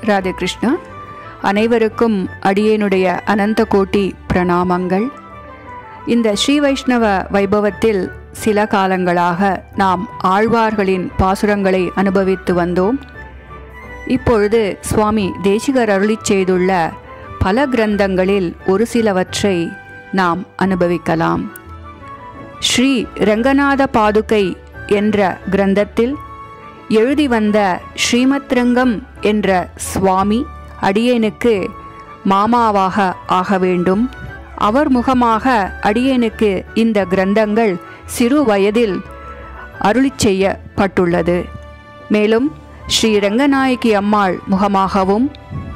ராதே கிருஷ்ணா அனைவருக்கும் அடியேனுடைய அனந்த கோட்டி பிரணாமங்கள் இந்த ஸ்ரீ வைஷ்ணவ வைபவத்தில் சில காலங்களாக நாம் ஆழ்வார்களின் பாசுரங்களை அனுபவித்து வந்தோம் இப்பொழுது சுவாமி தேசிகர் அருளிச் செய்துள்ள பல கிரந்தங்களில் ஒரு சிலவற்றை நாம் அனுபவிக்கலாம் ஸ்ரீ ரங்கநாத பாதுகை என்ற கிரந்தத்தில் எழுதி வந்த ஸ்ரீமத் ரங்கம் என்ற சுவாமி அடியேனுக்கு மாமாவாக ஆக வேண்டும் அவர் முகமாக அடியேனுக்கு இந்த கிரந்தங்கள் சிறு வயதில் அருளிச் செய்யப்பட்டுள்ளது மேலும் ஸ்ரீ ரங்கநாயகி அம்மாள் முகமாகவும்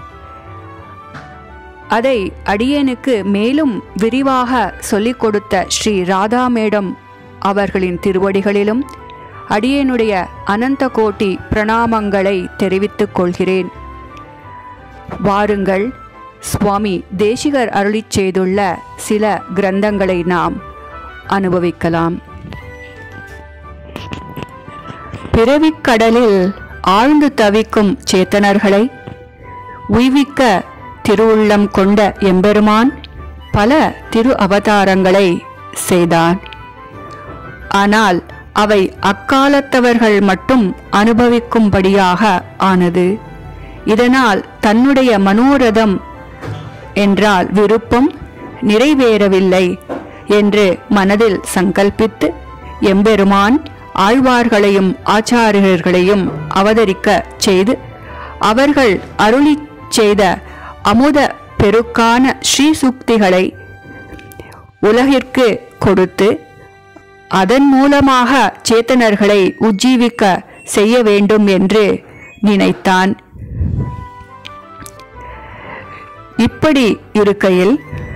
அதை அடியேனுக்கு மேலும் விரிவாக சொல்லிக் கொடுத்த ஸ்ரீ ராதா மேடம் அவர்களின் திருவடிகளிலும் அடியேனுடைய அனந்த கோட்டி பிரணாமங்களை தெரிவித்துக் கொள்கிறேன் வாருங்கள் சுவாமி தேசிகர் அருளிச் செய்துள்ள சில கிரந்தங்களை நாம் அனுபவிக்கலாம் பிறவிக் கடலில் ஆழ்ந்து தவிக்கும் சேத்தனர்களை உய்விக்க திருவுள்ளம் கொண்ட எம்பெருமான் பல திரு அவதாரங்களை செய்தான் ஆனால் அவை அக்காலத்தவர்கள் மட்டும் அனுபவிக்கும்படியாக ஆனது இதனால் தன்னுடைய மனோரதம் என்றால் விருப்பம் நிறைவேறவில்லை என்று மனதில் சங்கல்பித்து எம்பெருமான் ஆழ்வார்களையும் ஆச்சாரியர்களையும் அவதரிக்க செய்து அவர்கள் அருளி செய்த அமுத பெருக்கான ஸ்ரீசுக்திகளை உலகிற்கு கொடுத்து அதன் மூலமாக சேத்தனர்களை உஜ்ஜீவிக்க செய்ய வேண்டும் என்று நினைத்தான் இப்படி இருக்கையில்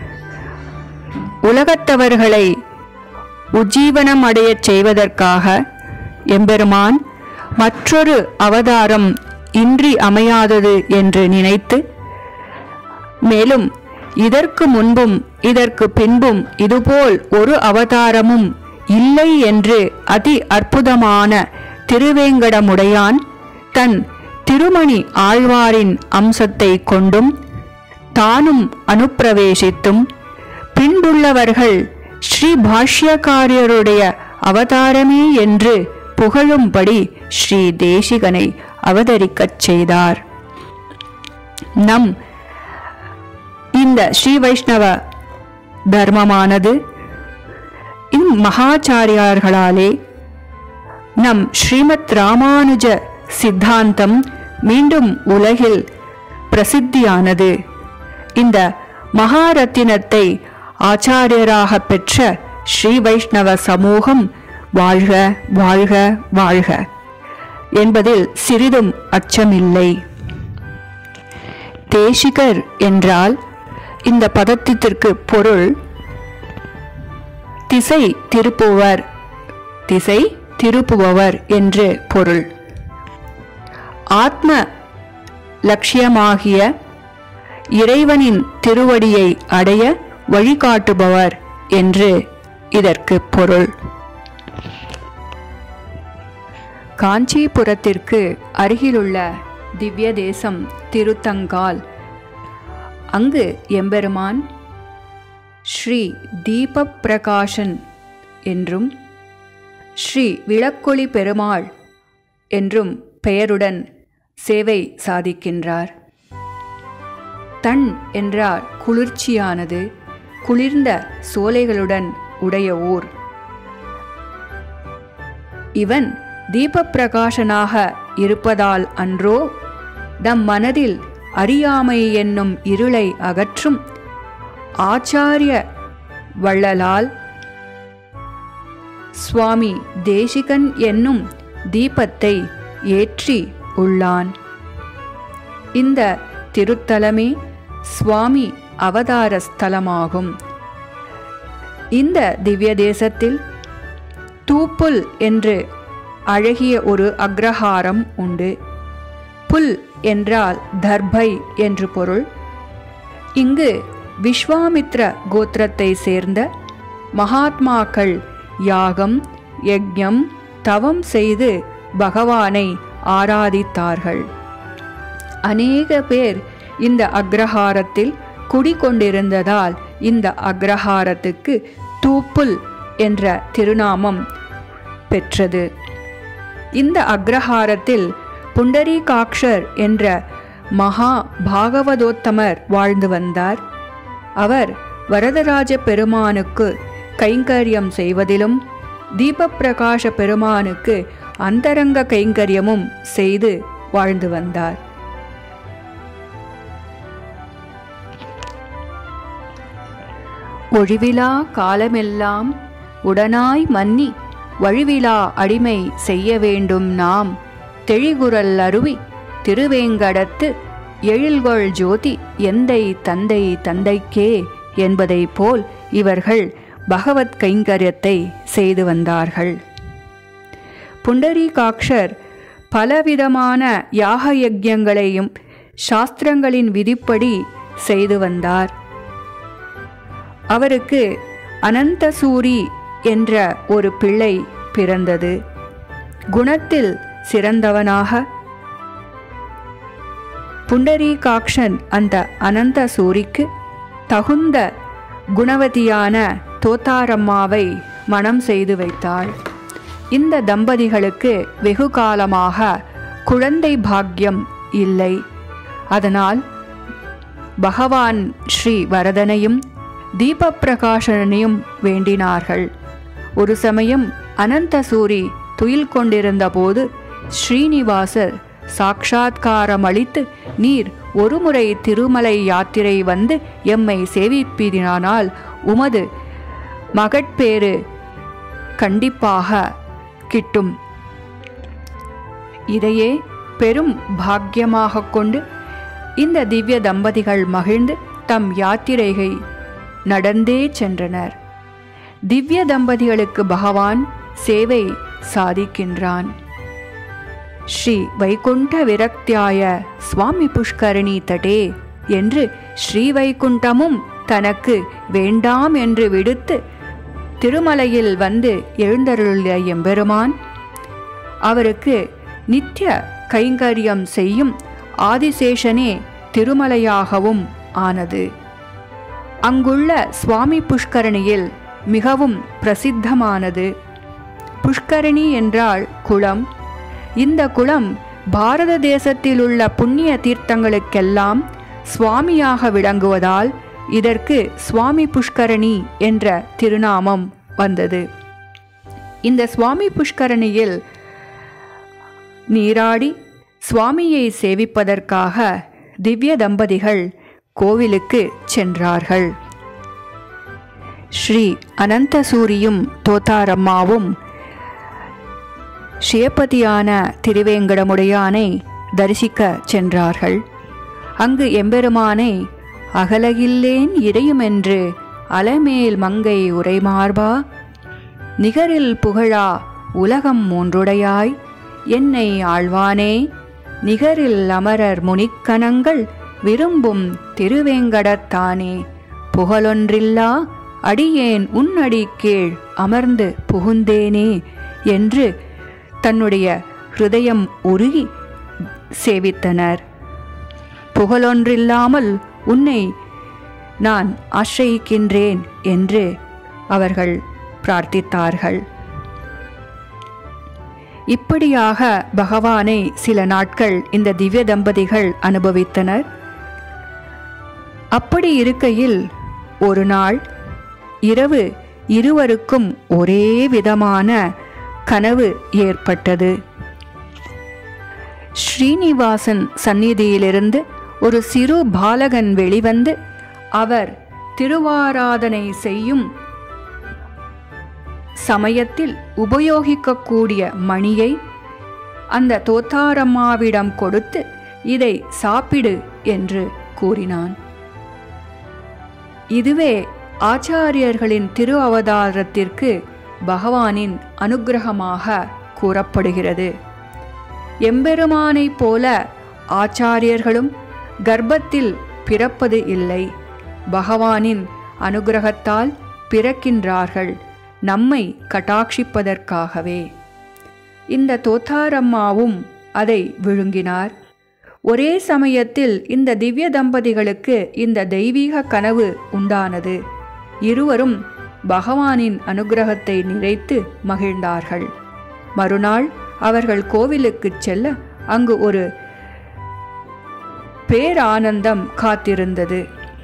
உலகத்தவர்களை உஜ்ஜீவனம் அடையச் செய்வதற்காக எம்பெருமான் மற்றொரு அவதாரம் இன்றி அமையாதது என்று நினைத்து மேலும் இதற்கு முன்பும் இதற்கு பின்பும் இதுபோல் ஒரு அவதாரமும் இல்லை என்று அதி அற்புதமான திருவேங்கடமுடையான் தன் திருமணி ஆழ்வாரின் அம்சத்தை கொண்டும் தானும் அனுப்பிரவேசித்தும் பின்புள்ளவர்கள் ஸ்ரீ பாஷ்யக்காரியருடைய அவதாரமே என்று புகழும்படி ஸ்ரீ தேசிகனை அவதரிக்கச் செய்தார் நம் இந்த ஸ்ரீ வைஷ்ணவ தர்மமானது இம்மகாச்சாரியார்களாலே நம் ஸ்ரீமத் ராமானுஜ சித்தாந்தம் மீண்டும் உலகில் பிரசித்தியானது இந்த மகாரத்தினத்தை ஆச்சாரியராக பெற்ற ஸ்ரீ வைஷ்ணவ சமூகம் வாழ்க வாழ்க வாழ்க என்பதில் சிறிதும் அச்சமில்லை தேசிகர் என்றால் இந்த பதத்திற்கு பொருள் திசை திருப்புவர் திசை திருப்புபவர் என்று பொருள் ஆத்ம லட்சியமாகிய இறைவனின் திருவடியை அடைய வழிகாட்டுபவர் என்று இதற்கு பொருள் காஞ்சிபுரத்திற்கு அருகிலுள்ள திவ்ய தேசம் திருத்தங்கால் அங்கு எம்பெருமான் ஸ்ரீ தீப பிரகாஷன் என்றும் ஸ்ரீ விளக்கொளி பெருமாள் என்றும் பெயருடன் சேவை சாதிக்கின்றார் தன் என்றால் குளிர்ச்சியானது குளிர்ந்த சோலைகளுடன் உடைய ஊர் இவன் தீபப்பிரகாசனாக இருப்பதால் அன்றோ நம் மனதில் அறியாமை என்னும் இருளை அகற்றும் ஆச்சாரிய வள்ளலால் சுவாமி தேசிகன் என்னும் தீபத்தை ஏற்றி உள்ளான் இந்த திருத்தலமே சுவாமி அவதார ஸ்தலமாகும் இந்த திவ்ய தேசத்தில் தூப்புல் என்று அழகிய ஒரு அக்ரஹாரம் உண்டு புல் என்றால் தர்பை என்று பொருள் இங்கு விஸ்வாமித்ர கோத்திரத்தை சேர்ந்த மகாத்மாக்கள் யாகம் யஜ்ஞம் தவம் செய்து பகவானை ஆராதித்தார்கள் அநேக பேர் இந்த அக்ரஹாரத்தில் குடிகொண்டிருந்ததால் இந்த அக்ரஹாரத்துக்கு தூப்புல் என்ற திருநாமம் பெற்றது இந்த அக்ரஹாரத்தில் புண்டரீகாக்ஷர் என்ற மகா பாகவதோத்தமர் வாழ்ந்து வந்தார் அவர் வரதராஜ பெருமானுக்கு கைங்கரியம் செய்வதிலும் தீபப்பிரகாச பெருமானுக்கு அந்தரங்க கைங்கரியமும் செய்து வாழ்ந்து வந்தார் ஒழிவிலா காலமெல்லாம் உடனாய் மன்னி வழிவிலா அடிமை செய்ய வேண்டும் நாம் தெழிகுரல் அருவி திருவேங்கடத்து எழில்கொள் ஜோதி எந்தை தந்தை தந்தைக்கே என்பதைப் போல் இவர்கள் பகவத் கைங்கரியத்தை செய்து வந்தார்கள் புண்டரீகாக்ஷர் பலவிதமான யாக யஜ்யங்களையும் சாஸ்திரங்களின் விதிப்படி செய்து வந்தார் அவருக்கு அனந்தசூரி என்ற ஒரு பிள்ளை பிறந்தது குணத்தில் சிறந்தவனாக புண்டரீகாக்ஷன் அந்த அனந்தசூரிக்கு தகுந்த குணவதியான தோத்தாரம்மாவை மணம் செய்து வைத்தாள் இந்த தம்பதிகளுக்கு வெகு காலமாக குழந்தை பாக்கியம் இல்லை அதனால் பகவான் ஸ்ரீ வரதனையும் தீபப்பிரகாசனையும் வேண்டினார்கள் ஒரு சமயம் அனந்தசூரி துயில் கொண்டிருந்தபோது ஸ்ரீனிவாசர் சாட்சாத்காரம் அளித்து நீர் ஒருமுறை திருமலை யாத்திரை வந்து எம்மை சேவிப்பீரானால் உமது மகட்பேறு கண்டிப்பாக கிட்டும் இதையே பெரும் பாக்கியமாக கொண்டு இந்த திவ்ய தம்பதிகள் மகிழ்ந்து தம் யாத்திரைகை நடந்தே சென்றனர் திவ்ய தம்பதிகளுக்கு பகவான் சேவை சாதிக்கின்றான் ஸ்ரீ வைகுண்ட விரக்தியாய சுவாமி புஷ்கரணி தடே என்று ஸ்ரீ வைகுண்டமும் தனக்கு வேண்டாம் என்று விடுத்து திருமலையில் வந்து எழுந்தருளிய எம்பெருமான் அவருக்கு நித்திய கைங்கரியம் செய்யும் ஆதிசேஷனே திருமலையாகவும் ஆனது அங்குள்ள சுவாமி புஷ்கரணியில் மிகவும் பிரசித்தமானது புஷ்கரணி என்றால் குளம் இந்த குளம் பாரத தேசத்தில் உள்ள புண்ணிய தீர்த்தங்களுக்கெல்லாம் சுவாமியாக விளங்குவதால் இதற்கு சுவாமி புஷ்கரணி என்ற திருநாமம் வந்தது இந்த சுவாமி புஷ்கரணியில் நீராடி சுவாமியை சேவிப்பதற்காக திவ்ய தம்பதிகள் கோவிலுக்கு சென்றார்கள் ஸ்ரீ அனந்தசூரியும் தோத்தாரம்மாவும் ஷியபதியான திருவேங்கடமுடையானை தரிசிக்க சென்றார்கள் அங்கு எம்பெருமானை அகலகில்லேன் இறையுமென்று அலமேல் மங்கை உரைமார்பா நிகரில் புகழா உலகம் மூன்றுடையாய் என்னை ஆழ்வானே நிகரில் அமரர் முனிக்கணங்கள் விரும்பும் திருவேங்கடத்தானே புகழொன்றில்லா அடியேன் உன்னடி கீழ் அமர்ந்து புகுந்தேனே என்று தன்னுடைய ஹிருதயம் உருகி சேவித்தனர் புகழொன்றில்லாமல் உன்னை நான் ஆசிரயிக்கின்றேன் என்று அவர்கள் பிரார்த்தித்தார்கள் இப்படியாக பகவானை சில நாட்கள் இந்த திவ்ய தம்பதிகள் அனுபவித்தனர் அப்படி இருக்கையில் ஒரு நாள் இரவு இருவருக்கும் ஒரே விதமான கனவு ஏற்பட்டது ஸ்ரீனிவாசன் சந்நிதியிலிருந்து ஒரு சிறு பாலகன் வெளிவந்து அவர் திருவாராதனை செய்யும் சமயத்தில் உபயோகிக்கக்கூடிய மணியை அந்த தோத்தாரம்மாவிடம் கொடுத்து இதை சாப்பிடு என்று கூறினான் இதுவே ஆச்சாரியர்களின் திரு அவதாரத்திற்கு பகவானின் அனுக்கிரகமாக கூறப்படுகிறது எம்பெருமானைப் போல ஆச்சாரியர்களும் கர்ப்பத்தில் பிறப்பது இல்லை பகவானின் அனுக்கிரகத்தால் பிறக்கின்றார்கள் நம்மை கட்டாட்சிப்பதற்காகவே இந்த தோத்தாரம்மாவும் அதை விழுங்கினார் ஒரே சமயத்தில் இந்த திவ்ய தம்பதிகளுக்கு இந்த தெய்வீக கனவு உண்டானது இருவரும் பகவானின் அனுகிரகத்தை நிறைத்து மகிழ்ந்தார்கள் மறுநாள் அவர்கள் கோவிலுக்குச் செல்ல அங்கு ஒரு பேரானந்தம் காத்திருந்தது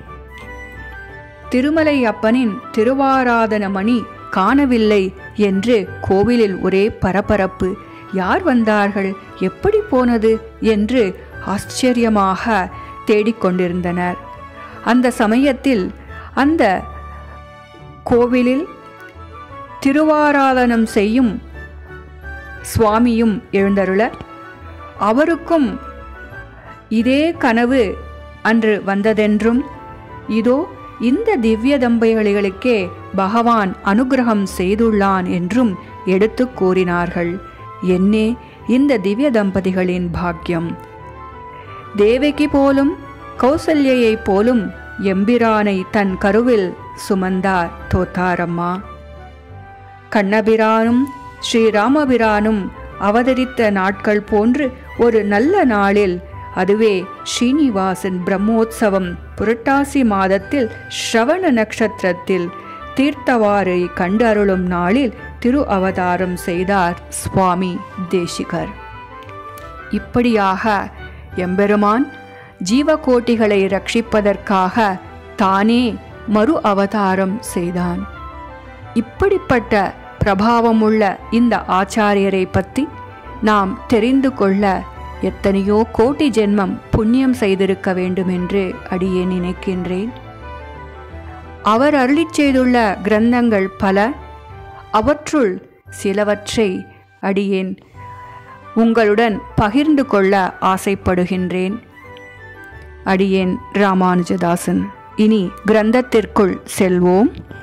திருமலை அப்பனின் திருவாராதன மணி காணவில்லை என்று கோவிலில் ஒரே பரபரப்பு யார் வந்தார்கள் எப்படி போனது என்று ஆச்சரியமாக தேடிக்கொண்டிருந்தனர் அந்த சமயத்தில் அந்த கோவிலில் திருவாராதனம் செய்யும் சுவாமியும் எழுந்தருள அவருக்கும் இதே கனவு அன்று வந்ததென்றும் இதோ இந்த திவ்ய தம்பதிகளுக்கே பகவான் அனுகிரகம் செய்துள்ளான் என்றும் எடுத்து கூறினார்கள் என்னே இந்த திவ்ய தம்பதிகளின் பாக்கியம் தேவகி போலும் கௌசல்யைப் போலும் எம்பிரானை தன் கருவில் சுமந்தார் தோத்தாரம்மா கண்ணபிரானும் ஸ்ரீராமபிரானும் அவதரித்த நாட்கள் போன்று ஒரு நல்ல நாளில் அதுவே ஸ்ரீனிவாசன் பிரம்மோற்சவம் புரட்டாசி மாதத்தில் ஸ்ரவண நட்சத்திரத்தில் தீர்த்தவாரை கண்டு அருளும் நாளில் திரு அவதாரம் செய்தார் சுவாமி தேசிகர் இப்படியாக எம்பெருமான் ஜீவகோட்டிகளை ரட்சிப்பதற்காக தானே மறு அவதாரம் செய்தான் இப்படிப்பட்ட பிரபாவமுள்ள இந்த ஆச்சாரியரை பற்றி நாம் தெரிந்து கொள்ள எத்தனையோ கோட்டி ஜென்மம் புண்ணியம் செய்திருக்க வேண்டுமென்று அடியே நினைக்கின்றேன் அவர் அருளிச் செய்துள்ள கிரந்தங்கள் பல அவற்றுள் சிலவற்றை அடியேன் உங்களுடன் பகிர்ந்து கொள்ள ஆசைப்படுகின்றேன் அடியேன் ராமானுஜதாசன் இனி கிரந்தத்திற்குள் செல்வோம்